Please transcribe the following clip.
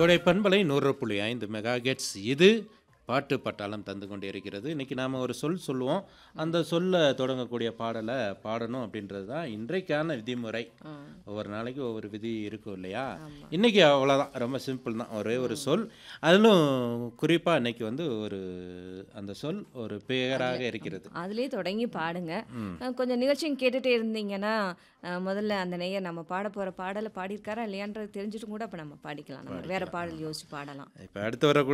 கோடை பண்பலை நூறு புள்ளி ஐந்து மெகா கெட்ஸ் இது பாட்டு பட்டாளம் தந்து கொண்டே இருக்கிறது இன்னைக்கு நாம் ஒரு சொல் சொல்லுவோம் அந்த சொல்ல தொடங்கக்கூடிய பாடலை பாடணும் அப்படின்றது தான் இன்றைக்கான விதிமுறை ஒவ்வொரு நாளைக்கு ஒவ்வொரு விதி இருக்கும் இல்லையா இன்னைக்கு அவ்வளோதான் ரொம்ப சிம்பிள் தான் ஒரே ஒரு சொல் அதிலும் குறிப்பாக இன்னைக்கு வந்து ஒரு அந்த சொல் ஒரு பெயராக இருக்கிறது அதுலேயே தொடங்கி பாடுங்க அஹ் கொஞ்சம் நிகழ்ச்சியும் கேட்டுட்டே இருந்தீங்கன்னா அஹ் முதல்ல அந்த நேயர் நம்ம பாட போகிற பாடலை பாடியிருக்காரா இல்லையான்றது தெரிஞ்சுட்டு கூட அப்போ நம்ம பாடிக்கலாம் நம்ம வேற பாடல் யோசிச்சு பாடலாம் இப்போ அடுத்து வரக்கூடிய